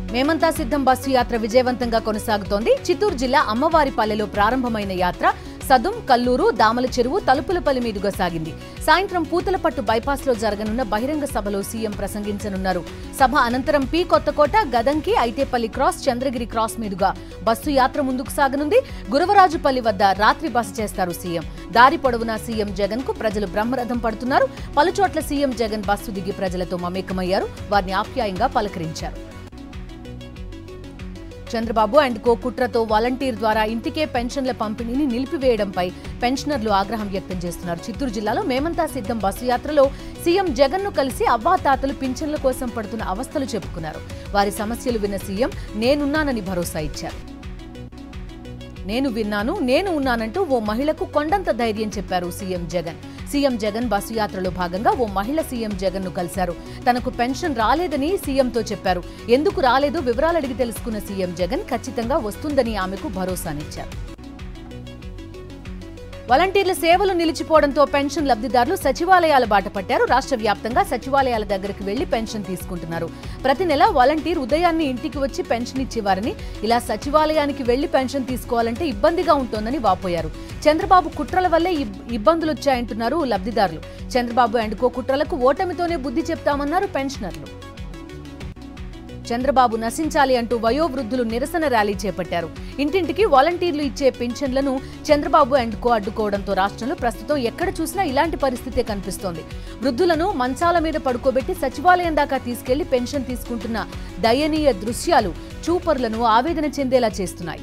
మేమంతా సిద్ధం బస్సు యాత్ర విజయవంతంగా కొనసాగుతోంది చిత్తూరు జిల్లా అమ్మవారిపల్లెలో ప్రారంభమైన యాత్ర సదుం కల్లూరు దామల చెరువు తలుపులపల్లి మీదుగా సాగింది సాయంత్రం పూతలపట్టు బైపాస్ లో జరగనున్న బహిరంగ సభలో సీఎం ప్రసంగించనున్నారు సభ అనంతరం P Kothakota Gadanki Aithepalli cross Chandragiri cross మీదుగా బస్సు యాత్ర ముందుకు సాగనుంది గురవరాజుపల్లి వద్ద రాత్రి బస చేస్తారు సీఎం దారి పొడవునా సీఎం జగన్ కు ప్రజలు బ్రహ్మరథం పడుతున్నారు పలుచోట్ల సీఎం జగన్ బస్సు దిగి ప్రజలతో మమేకమయ్యారు వారిని ఆప్యాయంగా పలకరించారు చంద్రబాబు అండ్ కో కుట్రతో వాలంటీర్ ద్వారా ఇంటికే పెన్షన్ల పంపిణీని నిలిపివేయడంపై పెన్షనర్లు ఆగ్రహం వ్యక్తం చేస్తున్నారు చిత్తూరు జిల్లాలో మేమంతా సిద్ధం బస్సు యాత్రలో సీఎం జగన్ ను కలిసి అవ్వాతాతలు పింఛన్ల కోసం పడుతున్న అవస్థలు చెప్పుకున్నారు వారి సమస్యలు విన్న సీఎం నేనున్నానని భరోసా ఇచ్చారు నేను విన్నాను నేను ఉన్నానంటూ ఓ మహిళకు కొండంత ధైర్యం చెప్పారు CM Jagan CM Jagan bus యాత్రలో భాగంగా ఓ మహిళ సీఎం జగన్ ను కలిశారు తనకు పెన్షన్ రాలేదని సీఎంతో చెప్పారు ఎందుకు రాలేదో వివరాలు అడిగి తెలుసుకున్న సీఎం జగన్ ఖచ్చితంగా వస్తుందని ఆమెకు భరోసానిచ్చారు వాలంటీర్ల సేవలు నిలిచిపోవడంతో పెన్షన్ లబ్ధిదారులు సచివాలయాల బాట పట్టారు రాష్ట్ర వ్యాప్తంగా సచివాలయాల దగ్గరికి వెళ్లి పెన్షన్ తీసుకుంటున్నారు ప్రతి నెల వాలంటీర్ ఉదయాన్నే ఇంటికి వచ్చి పెన్షన్ ఇచ్చేవారని ఇలా సచివాలయానికి వెళ్లి పెన్షన్ తీసుకోవాలంటే ఇబ్బందిగా ఉంటోందని వాపోయారు చంద్రబాబు కుట్రల వల్లే ఇబ్- ఇబ్బందులు వచ్చాయంటున్నారు లబ్ధిదారులు చంద్రబాబు అండ్ కో కుట్రలకు ఓటమితోనే బుద్ధి చెప్తామన్నారు పెన్షనర్లు చంద్రబాబు నశించాలి అంటూ వయోవృద్ధులు నిరసన ర్యాలీ చేపట్టారు ఇంటింటికి వాలంటీర్లు ఇచ్చే పింఛన్లను చంద్రబాబు అండ్ కో అడ్డుకోవడంతో రాష్ట్రంలో ప్రస్తుతం ఎక్కడ చూసినా ఇలాంటి పరిస్థితే కనిపిస్తోంది వృద్ధులను మంచాల మీద పడుకోబెట్టి సచివాలయం దాకా తీసుకెళ్లి పెన్షన్ తీసుకుంటున్న దయనీయ దృశ్యాలు చూపరులను ఆవేదన చెందేలా చేస్తున్నాయి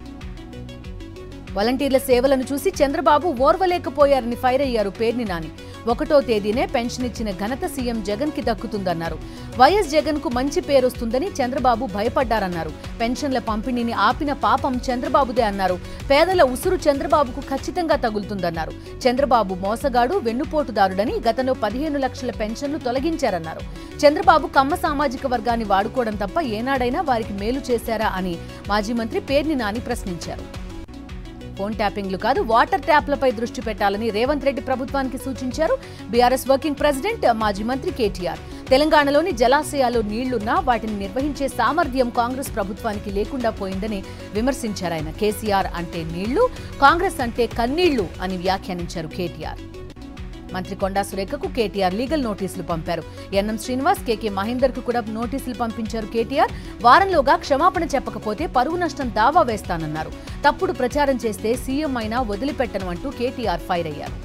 వాలంటీర్ల సేవలను చూసి చంద్రబాబు ఓర్వలేకపోయారని ఫైర్ అయ్యారు పేర్ని నాని ఒకటో తేదీనే పెన్షన్ ఇచ్చిన ఘనత సీఎం జగన్ కి దక్కుతుందన్నారు వైఎస్ జగన్ కు మంచి పేరొస్తుందని చంద్రబాబు భయపడ్డారన్నారు పెన్షన్ల పంపిణీని ఆపిన పాపం చంద్రబాబుదే అన్నారు పేదల ఉసురు చంద్రబాబుకు ఖచ్చితంగా తగులుతుందన్నారు చంద్రబాబు మోసగాడు వెన్నుపోటుదారుడని గతంలో పదిహేను లక్షల పెన్షన్లు తొలగించారన్నారు చంద్రబాబు కమ్మ సామాజిక వర్గాన్ని వాడుకోవడం తప్ప ఏనాడైనా వారికి మేలు చేశారా అని మాజీ మంత్రి పేర్ని నాని ప్రశ్నించారు ఫోన్ ట్యాపింగ్లు కాదు వాటర్ ట్యాప్లపై దృష్టి పెట్టాలని రేవంత్ రెడ్డి ప్రభుత్వానికి సూచించారు బీఆర్ఎస్ వర్కింగ్ ప్రెసిడెంట్ మాజీ మంత్రి కేటీఆర్ తెలంగాణలోని జలాశయాల్లో నీళ్లున్నా వాటిని నిర్వహించే సామర్థ్యం కాంగ్రెస్ ప్రభుత్వానికి లేకుండా పోయిందని విమర్శించారు ఆయన కేసీఆర్ అంటే నీళ్లు కాంగ్రెస్ అంటే కన్నీళ్లు అని వ్యాఖ్యానించారు కేటీఆర్ మంత్రి కొండా సురేఖకు కేటీఆర్ లీగల్ నోటీసులు పంపారు ఎన్ఎం శ్రీనివాస్ కేకే మహేందర్ కు కూడా నోటీసులు పంపించారు కేటీఆర్ వారంలోగా క్షమాపణ చెప్పకపోతే పరువు నష్టం దావా వేస్తానన్నారు తప్పుడు ప్రచారం చేస్తే సీఎం అయినా వదిలిపెట్టను అంటూ కేటీఆర్ ఫైర్ అయ్యారు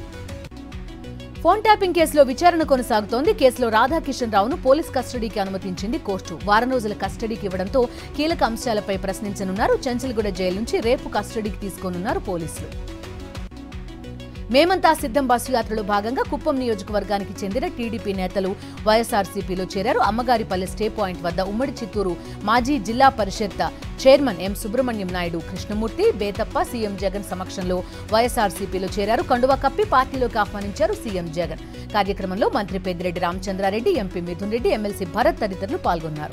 ఫోన్ ట్యాపింగ్ కేసులో విచారణ కొనసాగుతోంది కేసులో రాధాకిషన్ రావును పోలీస్ కస్టడీకి అనుమతించింది కోర్టు వారం రోజుల కస్టడీకి ఇవ్వడంతో కీలక అంశాలపై ప్రశ్నించనున్నారు చంచల్గూడ జైలు నుంచి రేపు కస్టడీకి తీసుకోనున్నారు పోలీసులు మేమంతా సిద్ధం బస్సు యాత్రలో భాగంగా కుప్పం నియోజకవర్గానికి చెందిన టీడీపీ నేతలు వైఎస్ఆర్సీపీలో చేరారు అమ్మగారిపల్లె స్టే పాయింట్ వద్ద ఉమ్మడి చిత్తూరు మాజీ zilla parishad chairman M Subrahmanyam Naidu Krishnamurthy Bethappa CM Jagan సమక్షంలో వైఎస్ఆర్సీపీలో చేరారు కండువా కప్పి పార్టీలోకి ఆహ్వానించారు సీఎం జగన్ కార్యక్రమంలో మంత్రి పెద్దిరెడ్డి రామచంద్రారెడ్డి ఎంపీ మిథున్ రెడ్డి ఎమ్మెల్సీ భరత్ తదితరులు పాల్గొన్నారు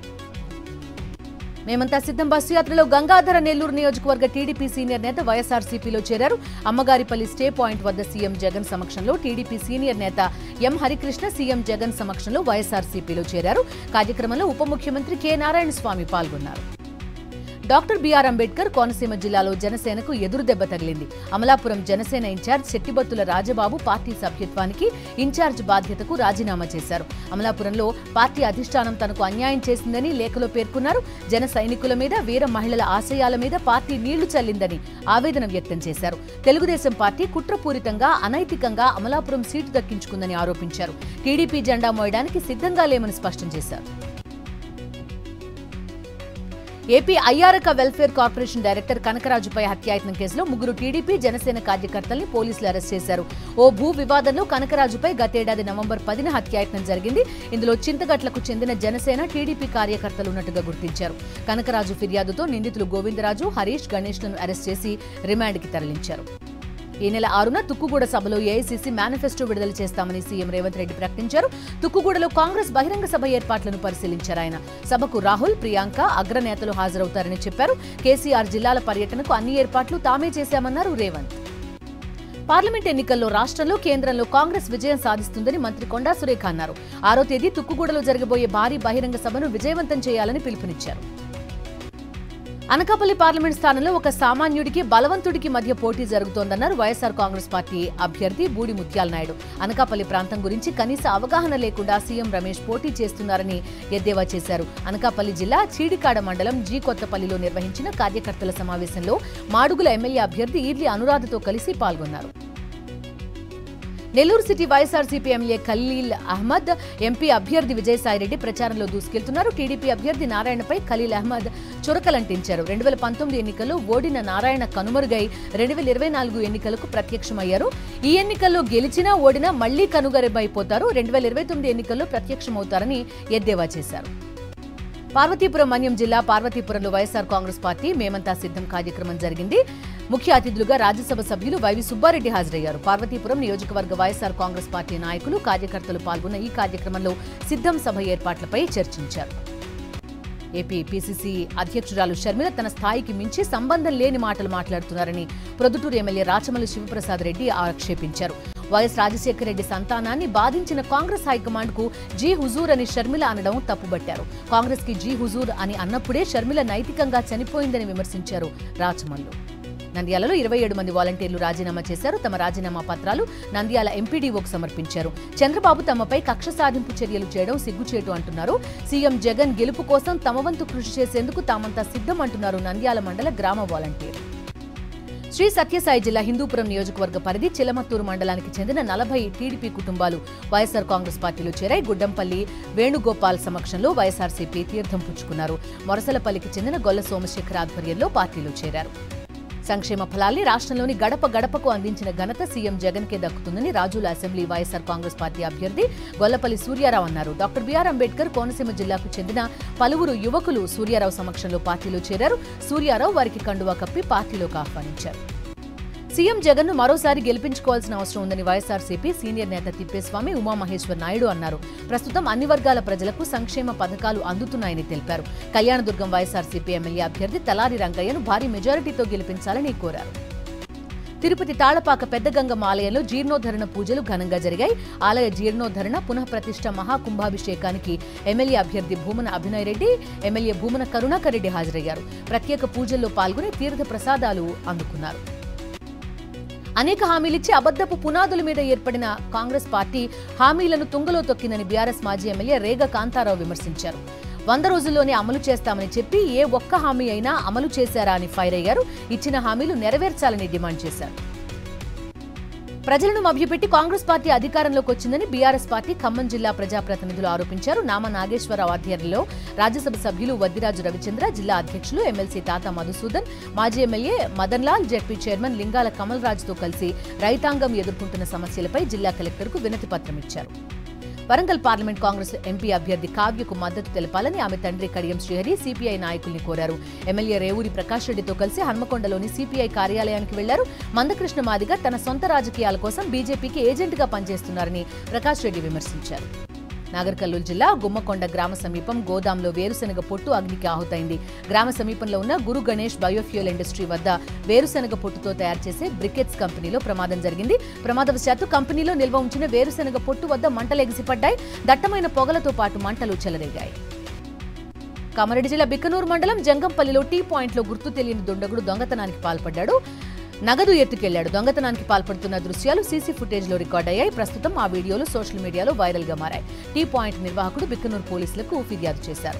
మేమంతా సిద్ధం బస్సు యాత్రలో గంగాధర నెల్లూరు నియోజకవర్గ టీడీపీ సీనియర్ నేత వైఎస్ఆర్సీపీలో చేరారు అమ్మగారిపల్లి స్టే పాయింట్ వద్ద సీఎం జగన్ సమక్షంలో టీడీపీ సీనియర్ నేత ఎం హరికృష్ణ సీఎం జగన్ సమక్షంలో వైఎస్ఆర్సీపీలో చేరారు కార్యక్రమంలో ఉప ముఖ్యమంత్రి కె నారాయణ స్వామి పాల్గొన్నారు డాక్టర్ బిఆర్ అంబేద్కర్ కోనసీమ జిల్లాలో జనసేనకు ఎదురు దెబ్బ తగిలింది అమలాపురం జనసేన ఇన్ఛార్జ్ శెట్టిబత్తుల రాజబాబు పార్టీ సభ్యత్వానికి ఇన్ఛార్జ్ బాధ్యతకు రాజీనామా చేశారు అమలాపురంలో పార్టీ అధిష్టానం తనకు అన్యాయం చేసిందని లేఖలో పేర్కొన్నారు జన సైనికుల మీద వీర మహిళల ఆశయాల మీద పార్టీ నీళ్లు చల్లిందని ఆవేదన వ్యక్తం చేశారు తెలుగుదేశం పార్టీ కుట్రపూరితంగా అనైతికంగా అమలాపురం సీటు దక్కించుకుందని ఆరోపించారు టీడీపీ జెండా మోయడానికి సిద్ధంగా లేమని స్పష్టం చేశారు AP Ayyaraka welfare corporation director కనకరాజుపై హత్యాయత్నం కేసులో ముగ్గురు టీడీపీ జనసేన కార్యకర్తల్ని పోలీసులు అరెస్ట్ చేశారు ఓ భూ వివాదంలో కనకరాజుపై గతేడాది నవంబర్ పదిన హత్యాయత్నం జరిగింది ఇందులో చింతగట్లకు చెందిన జనసేన టీడీపీ కార్యకర్తలు ఉన్నట్టుగా గుర్తించారు కనకరాజు ఫిర్యాదుతో నిందితులు గోవిందరాజు హరీష్ గణేష్లను అరెస్ట్ చేసి రిమాండ్కి తరలించారు ఈ నెల ఆరున తుక్కుగూడ సభలో ఏఐసీసీ మేనిఫెస్టో విడుదల చేస్తామని సీఎం రేవంత్ రెడ్డి ప్రకటించారు తుక్కుగూడలో కాంగ్రెస్ బహిరంగ సభ ఏర్పాట్లను పరిశీలించారు ఆయన సభకు రాహుల్ ప్రియాంక అగ్రనేతలు హాజరవుతారని చెప్పారు కేసీఆర్ జిల్లాల పర్యటనకు అన్ని ఏర్పాట్లు తామే చేశామన్నారు రేవంత్ పార్లమెంట్ ఎన్నికల్లో రాష్ట్రంలో కేంద్రంలో కాంగ్రెస్ విజయం సాధిస్తుందని మంత్రి కొండా సురేఖ అన్నారు ఆరో తేదీ తుక్కుగూడలో జరగబోయే భారీ బహిరంగ సభను విజయవంతం చేయాలని పిలుపునిచ్చారు అనకాపల్లి పార్లమెంట్ స్థానంలో ఒక సామాన్యుడికి బలవంతుడికి మధ్య పోటీ జరుగుతోందన్నారు వైఎస్ఆర్ కాంగ్రెస్ పార్టీ అభ్యర్థి బూడి ముత్యాల నాయుడు అనకాపల్లి ప్రాంతం గురించి కనీస అవగాహన లేకుండా సీఎం రమేష్ పోటీ చేస్తున్నారని ఎద్దేవా చేశారు అనకాపల్లి జిల్లా చీడికాడ మండలం జీ కొత్తపల్లిలో నిర్వహించిన కార్యకర్తల సమావేశంలో మాడుగుల ఎమ్మెల్యే అభ్యర్థి ఈర్లి అనురాధతో కలిసి పాల్గొన్నారు Nellore city YSRCP MLA Khalil Ahmed MP అభ్యర్థి విజయసాయిరెడ్డి ప్రచారంలో దూసుకెళ్తున్నారు టీడీపీ అభ్యర్థి నారాయణపై ఖలీల్ అహ్మద్ చురకలంటించారు రెండు వేల పంతొమ్మిది ఎన్నికల్లో ఓడిన నారాయణ కనుమరుగై రెండు వేల ఇరవై నాలుగు ఎన్నికలకు ప్రత్యక్షమయ్యారు ఈ ఎన్నికల్లో గెలిచినా ఓడినా మళ్లీ కనుగరుమైపోతారు రెండు వేల ఇరవై తొమ్మిది ఎన్నికల్లో ప్రత్యక్షమవుతారని ఎద్దేవా చేశారు పార్వతీపురం మన్యం జిల్లా పార్వతీపురంలో వైఎస్ఆర్ కాంగ్రెస్ పార్టీ మేమంతా సిద్ధం కార్యక్రమం జరిగింది ముఖ్య అతిథులుగా రాజ్యసభ సభ్యులు వైవి సుబ్బారెడ్డి హాజరయ్యారు పార్వతీపురం నియోజకవర్గ వైఎస్ఆర్ కాంగ్రెస్ పార్టీ నాయకులు కార్యకర్తలు పాల్గొన్న ఈ కార్యక్రమంలో సిద్ధం సభ ఏర్పాట్లపై చర్చించారు ఏపీ పీసీసీ అధ్యక్షురాలు షర్మిల తన స్థాయికి మించి సంబంధం లేని మాటలు మాట్లాడుతున్నారని ప్రొద్దుటూరు ఎమ్మెల్యే రాచమల్లి శివప్రసాద్ రెడ్డి ఆక్షేపించారు వైఎస్ రాజశేఖర రెడ్డి సంతానాన్ని బాధించిన కాంగ్రెస్ హైకమాండ్ కు జీ హుజూర్ అని షర్మిల అనడం తప్పుబట్టారు కాంగ్రెస్ కి జీ హుజూర్ అని అన్నప్పుడే షర్మిల నైతికంగా చనిపోయిందని విమర్శించారు రాచమల్లు నంద్యాలలో ఇరవై ఏడు మంది వాలంటీర్లు రాజీనామా చేశారు తమ రాజీనామా పత్రాలు నంద్యాల ఎంపీడీఓకు సమర్పించారు చంద్రబాబు తమపై కక్ష సాధింపు చర్యలు చేయడం సిగ్గుచేటు అంటున్నారు సీఎం జగన్ గెలుపు కోసం తమ వంతు కృషి చేసేందుకు తామంతా సిద్ధం అంటున్నారు నంద్యాల మండల గ్రామ వాలంటీర్ శ్రీ సత్యసాయి జిల్లా హిందూపురం నియోజకవర్గ పరిధి చిలమత్తూరు మండలానికి చెందిన నలభై టీడీపీ కుటుంబాలు వైఎస్ఆర్ కాంగ్రెస్ పార్టీలో చేరాయి గుడ్డంపల్లి వేణుగోపాల్ సమక్షంలో వైఎస్ఆర్సీపీ తీర్థం పుచ్చుకున్నారు మొరసలపల్లికి చెందిన గొల్ల సోమశేఖర్ ఆధ్వర్యంలో పార్టీలో చేరారు సంక్షేమ ఫలాల్ని రాష్ట్రంలోని గడప గడపకు అందించిన ఘనత సీఎం జగన్ కే దక్కుతుందని రాజుల అసెంబ్లీ వైఎస్ఆర్ కాంగ్రెస్ పార్టీ అభ్యర్థి గొల్లపల్లి సూర్యారావు అన్నారు డాక్టర్ బిఆర్ అంబేద్కర్ కోనసీమ జిల్లాకు చెందిన పలువురు యువకులు సూర్యారావు సమక్షంలో పార్టీలో చేరారు సూర్యారావు వారికి కండువా కప్పి పార్టీలోకి ఆహ్వానించారు సీఎం జగన్ ను మరోసారి గెలిపించుకోవాల్సిన అవసరం ఉందని వైఎస్ఆర్సీపీ సీనియర్ నేత తిప్పేస్వామి ఉమామహేశ్వర్ నాయుడు అన్నారు ప్రస్తుతం అన్ని వర్గాల ప్రజలకు సంక్షేమ పథకాలు అందుతున్నాయని తెలిపారు కళ్యాణదుర్గం వైఎస్ఆర్సీపీ ఎమ్మెల్యే అభ్యర్థి తలారి రంగయ్యను భారీ మెజారిటీతో గెలిపించాలని కోరారు తిరుపతి తాళపాక పెద్దగంగమ్మ ఆలయంలో జీర్ణోద్ధరణ పూజలు ఘనంగా జరిగాయి ఆలయ జీర్ణోద్ధరణ పునఃప్రతిష్ఠ మహాకుంభాభిషేకానికి ఎమ్మెల్యే అభ్యర్థి భూమన అభినయ్ రెడ్డి ఎమ్మెల్యే భూమన కరుణాకర్ రెడ్డి హాజరయ్యారు ప్రత్యేక పూజల్లో పాల్గొని తీర్థ ప్రసాదాలు అందుకున్నారు అనేక హామీలిచ్చి అబద్దపు పునాదుల మీద ఏర్పడిన కాంగ్రెస్ పార్టీ హామీలను తుంగలో తొక్కిందని బీఆర్ఎస్ మాజీ ఎమ్మెల్యే రేగ కాంతారావు విమర్శించారు వంద రోజుల్లోనే అమలు చేస్తామని చెప్పి ఏ ఒక్క హామీ అయినా అమలు చేశారా అని ఫైర్ అయ్యారు ఇచ్చిన హామీలు నెరవేర్చాలని డిమాండ్ చేశారు ప్రజలను మభ్యపెట్టి కాంగ్రెస్ పార్టీ అధికారంలోకి వచ్చిందని బీఆర్ఎస్ పార్టీ ఖమ్మం జిల్లా ప్రజాప్రతినిధులు ఆరోపించారు నామ నాగేశ్వరరావు ఆధ్వర్యంలో రాజ్యసభ సభ్యులు వద్దిరాజు రవిచంద్ర జిల్లా అధ్యక్షులు ఎమ్మెల్సీ తాత మధుసూదన్ మాజీ MLA Madan Lal ZP chairman Lingala Kamal రాజుతో కలిసి రైతాంగం ఎదుర్కొంటున్న సమస్యలపై జిల్లా కలెక్టర్కు వినతి పత్రం ఇచ్చారు వరంగల్ పార్లమెంట్ కాంగ్రెస్ ఎంపీ అభ్యర్థి కావ్యకు మద్దతు తెలపాలని ఆమె తండ్రి కడియం శ్రీహరి సిపిఐ నాయకుల్ని కోరారు ఎమ్మెల్యే రేవూరి ప్రకాష్ రెడ్డితో కలిసి హన్మకొండలోని సిపిఐ కార్యాలయానికి వెళ్లారు మందకృష్ణ మాదిగ తన సొంత రాజకీయాల కోసం బీజేపీకి ఏజెంట్గా పనిచేస్తున్నారని ప్రకాష్ రెడ్డి విమర్శించారు నాగర్ కర్నూలు జిల్లా గుమ్మకొండ గ్రామ సమీపం గోదాంలో వేరుశనగ పొట్టు అగ్నికి ఆహుతైంది గ్రామ సమీపంలో ఉన్న గురు గణేష్ బయోఫ్యూయల్ ఇండస్ట్రీ వద్ద వేరుశనగ పొట్టుతో తయారు చేసే బ్రికెట్స్ కంపెనీలో ప్రమాదం జరిగింది ప్రమాదవశాత్తు కంపెనీలో నిల్వ ఉంచిన వేరుశనగ పొట్టు వద్ద మంటలు ఎగిసిపడ్డాయి దట్టమైన పొగలతో పాటు మంటలు చెలరేగాయి కామారెడ్డి జిల్లా బిక్కనూరు మండలం జంగంపల్లిలో టీ పాయింట్లో గుర్తు తెలియని దుండగుడు దొంగతనానికి పాల్పడ్డాడు నగదు ఎత్తుకెళ్లాడు దొంగతనానికి పాల్పడుతున్న దృశ్యాలు సీసీ ఫుటేజ్ లో రికార్డ్ అయ్యాయి ప్రస్తుతం ఆ వీడియోలు సోషల్ మీడియాలో వైరల్ గా మారాయి టీ పాయింట్ నిర్వాహకుడు బిక్కనూరు పోలీసులకు ఫిర్యాదు చేశారు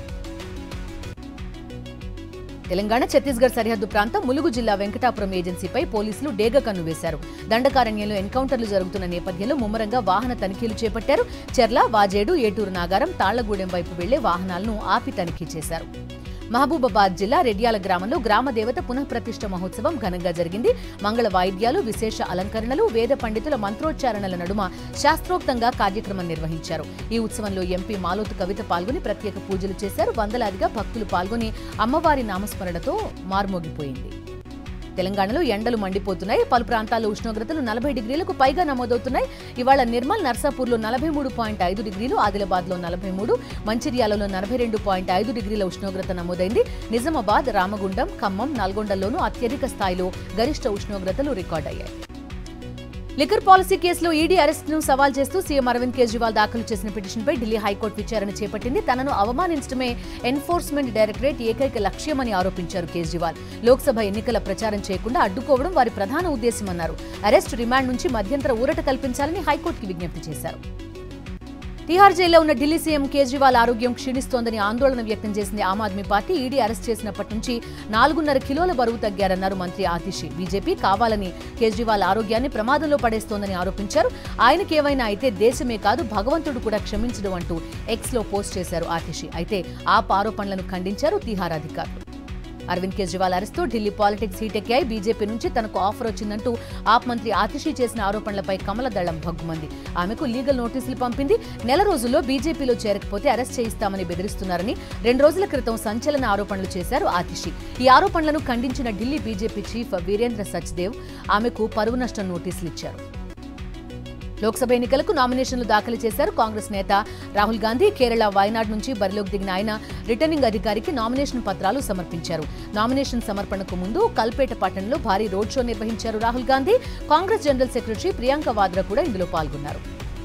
తెలంగాణ ఛత్తీస్గఢ్ సరిహద్దు ప్రాంతం ములుగు జిల్లా వెంకటాపురం ఏజెన్సీపై పోలీసులు డేగ కన్ను వేశారు దండకారణ్యంలో ఎన్కౌంటర్లు జరుగుతున్న నేపథ్యంలో ముమ్మరంగా వాహన తనిఖీలు చేపట్టారు చెర్ల వాజేడు ఏటూరు నాగారం తాళ్లగూడెం వైపు వెళ్లే వాహనాలను ఆపి తనిఖీ చేశారు మహబూబాబాద్ జిల్లా రెడ్యాల గ్రామంలో గ్రామ దేవత పునఃప్రతిష్ఠ మహోత్సవం ఘనంగా జరిగింది మంగళ వాయిద్యాలు విశేష అలంకరణలు వేద పండితుల మంత్రోచ్చారణల నడుమ శాస్త్రోక్తంగా కార్యక్రమం నిర్వహించారు ఈ ఉత్సవంలో ఎంపీ మాలోతు కవిత పాల్గొని ప్రత్యేక పూజలు చేశారు వందలాదిగా భక్తులు పాల్గొని అమ్మవారి నామస్మరణతో మార్మోగిపోయింది తెలంగాణలో ఎండలు మండిపోతున్నాయి పలు ప్రాంతాల్లో ఉష్ణోగ్రతలు నలభై డిగ్రీలకు పైగా నమోదవుతున్నాయి ఇవాళ నిర్మల్ నర్సాపూర్లో నలభై మూడు పాయింట్ ఐదు డిగ్రీలు ఆదిలాబాద్లో నలభై మూడు మంచిర్యాలలో నలభై రెండు పాయింట్ ఐదు డిగ్రీల ఉష్ణోగ్రత నమోదైంది నిజామాబాద్ రామగుండం ఖమ్మం నల్గొండలోనూ అత్యధిక స్థాయిలో గరిష్ట ఉష్ణోగ్రతలు రికార్డయ్యాయి లిక్కర్ పాలసీ కేసులో ఈడీ అరెస్ట్ ను సవాల్ చేస్తూ సీఎం అరవింద్ కేజ్రీవాల్ దాఖలు చేసిన పిటిషన్పై ఢిల్లీ హైకోర్టు విచారణ చేపట్టింది తనను అవమానించడమే ఎన్ఫోర్స్మెంట్ డైరెక్టరేట్ ఏకైక లక్ష్యమని ఆరోపించారు కేజ్రీవాల్ లోక్సభ ఎన్నికల ప్రచారం చేయకుండా అడ్డుకోవడం వారి ప్రధాన ఉద్దేశమన్నారు అరెస్ట్ రిమాండ్ నుంచి మధ్యంతర ఊరట కల్పించాలని హైకోర్టుకి విజ్ఞప్తి చేశారు తిహార్ జైల్లో ఉన్న ఢిల్లీ సీఎం కేజ్రీవాల్ ఆరోగ్యం క్షీణిస్తోందని ఆందోళన వ్యక్తం చేసింది Aam Aadmi Party ED arrest చేసినప్పటి నుంచి నాలుగున్నర కిలోల బరువు తగ్గారన్నారు మంత్రి ఆతిషి బీజేపీ కావాలని కేజ్రీవాల్ ఆరోగ్యాన్ని ప్రమాదంలో పడేస్తోందని ఆరోపించారు ఆయనకి ఏమైనా అయితే దేశమే కాదు భగవంతుడు కూడా క్షమించడం అంటూ ఎక్స్ లో పోస్ట్ చేశారు ఆతిషి అయితే ఆప్ ఆరోపణలను ఖండించారు తిహార్ అధికారులు అరవింద్ కేజ్రీవాల్ అరెస్ట్తో ఢిల్లీ పాలిటిక్స్ హీటెక్కాయి బీజేపీ నుంచి తనకు ఆఫర్ వచ్చిందంటూ ఆప్ మంత్రి ఆతిషి చేసిన ఆరోపణలపై కమల దళం భగ్గుమంది ఆమెకు లీగల్ నోటీసులు పంపింది నెల రోజుల్లో బీజేపీలో చేరకపోతే అరెస్ట్ చేయిస్తామని బెదిరిస్తున్నారని రెండు రోజుల క్రితం సంచలన ఆరోపణలు చేశారు ఆతిషి ఈ ఆరోపణలను ఖండించిన ఢిల్లీ బీజేపీ చీఫ్ వీరేంద్ర సచ్దేవ్ ఆమెకు పరువు నష్టం నోటీసులు ఇచ్చారు లోక్సభ ఎన్నికలకు నామినేషన్లు దాఖలు చేశారు కాంగ్రెస్ నేత రాహుల్ గాంధీ కేరళ వయనాడ్ నుంచి బరిలోకి దిగిన ఆయన రిటర్నింగ్ అధికారికి నామినేషన్ పత్రాలు సమర్పించారు నామినేషన్ సమర్పణకు ముందు కల్పేట పట్టణంలో భారీ రోడ్ షో నిర్వహించారు రాహుల్ గాంధీ కాంగ్రెస్ జనరల్ సెక్రటరీ ప్రియాంక వాద్రా కూడా ఇందులో పాల్గొన్నారు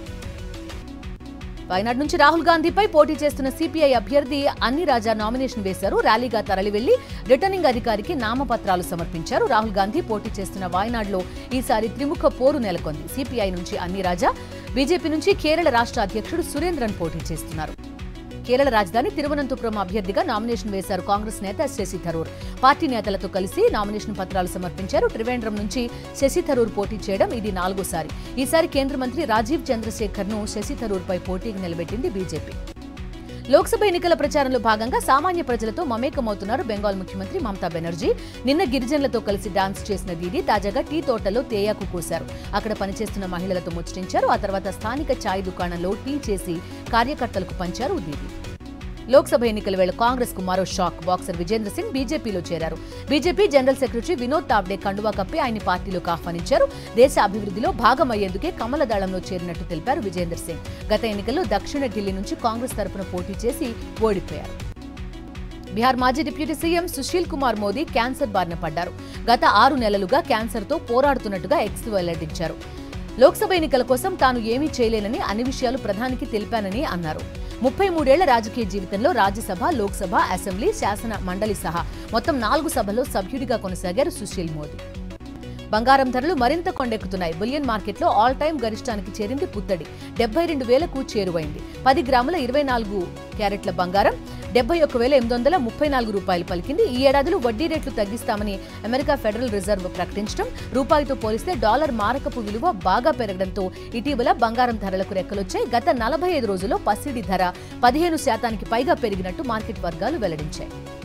వయనాడ్ నుంచి రాహుల్ గాంధీపై పోటీ చేస్తున్న సిపిఐ అభ్యర్థి అన్ని రాజా నామినేషన్ వేశారు ర్యాలీగా తరలివెళ్లి రిటర్నింగ్ అధికారికి నామపత్రాలు సమర్పించారు రాహుల్ గాంధీ పోటీ చేస్తున్న వాయనాడ్లో ఈసారి త్రిముఖ పోరు నెలకొంది సిపిఐ నుంచి అన్ని రాజా బీజేపీ నుంచి కేరళ రాష్ట్ర అధ్యక్షుడు సురేంద్రన్ పోటీ చేస్తున్నారు కేరళ రాజధాని తిరువనంతపురం అభ్యర్థిగా నామినేషన్ వేశారు కాంగ్రెస్ నేత శశి థరూర్ పార్టీ నేతలతో కలిసి నామినేషన్ పత్రాలు సమర్పించారు త్రివేంద్రం నుంచి శశి థరూర్ పోటీ చేయడం ఇది నాలుగోసారి ఈసారి కేంద్ర మంత్రి రాజీవ్ చంద్రశేఖర్ ను శశి థరూర్ పై పోటీకి నిలబెట్టింది బీజేపీ లోక్సభ ఎన్నికల ప్రచారంలో భాగంగా సామాన్య ప్రజలతో మమేకమవుతున్నారు బెంగాల్ ముఖ్యమంత్రి మమతా బెనర్జీ నిన్న గిరిజనులతో కలిసి డాన్స్ చేసిన దీది తాజాగా టీ తోటలో తేయాకు కోశారు అక్కడ పనిచేస్తున్న మహిళలతో ముచ్చటించారు ఆ తర్వాత స్థానిక చాయ్ దుకాణంలో టీ చేసి కార్యకర్తలకు పంచారు దీది లోక్సభ ఎన్నికల వేళ కాంగ్రెస్ కు మరో షాక్ బాక్సర్ విజేంద్ర సింగ్ బీజేపీలో చేరారు BJP general secretary Vinod Tawde కండువా కప్పి ఆయన పార్టీలోకి ఆహ్వానించారు దేశ అభివృద్ధిలో భాగమయ్యేందుకే కమల దళంలో చేరినట్టు తెలిపారు విజేందర్ సింగ్ గత ఎన్నికల్లో దక్షిణ ఢిల్లీ నుంచి కాంగ్రెస్ తరపున పోటీ చేసి ఓడిపోయారు బీహార్ మాజీ deputy CM Sushil Kumar Modi cancer బారిన పడ్డారు గత ఆరు నెలలుగా క్యాన్సర్తో పోరాడుతున్నట్టుగా ఎక్స్ వెల్లడించారు లోక్సభ ఎన్నికల కోసం తాను ఏమీ చేయలేనని అన్ని విషయాలు ప్రధానికి తెలిపానని అన్నారు ముప్పై మూడేళ్ల రాజకీయ జీవితంలో రాజ్యసభ లోక్సభ అసెంబ్లీ శాసన మండలి సహా మొత్తం నాలుగు సభల్లో సభ్యుడిగా కొనసాగారు సుశీల్ మోదీ బంగారం ధరలు మరింత కొండెక్కుతున్నాయి బులియన్ మార్కెట్లో ఆల్ టైమ్ గరిష్టానికి చేరింది పుత్తడి డెబ్బై రెండు వేలకు చేరువైంది పది గ్రాముల ఇరవై నాలుగు క్యారెట్ల బంగారం డెబ్బై ఒక్క వేల ఎనిమిది వందల ముప్పై నాలుగు రూపాయలు పలికింది ఈ ఏడాదిలో వడ్డీ రేట్లు తగ్గిస్తామని అమెరికా ఫెడరల్ రిజర్వ్ ప్రకటించడం రూపాయితో పోలిస్తే డాలర్ మారకపు విలువ బాగా పెరగడంతో ఇటీవల బంగారం ధరలకు రెక్కలొచ్చాయి గత నలభై ఐదు రోజుల్లో పసిడి ధర పదిహేను శాతానికి పైగా పెరిగినట్టు మార్కెట్ వర్గాలు వెల్లడించాయి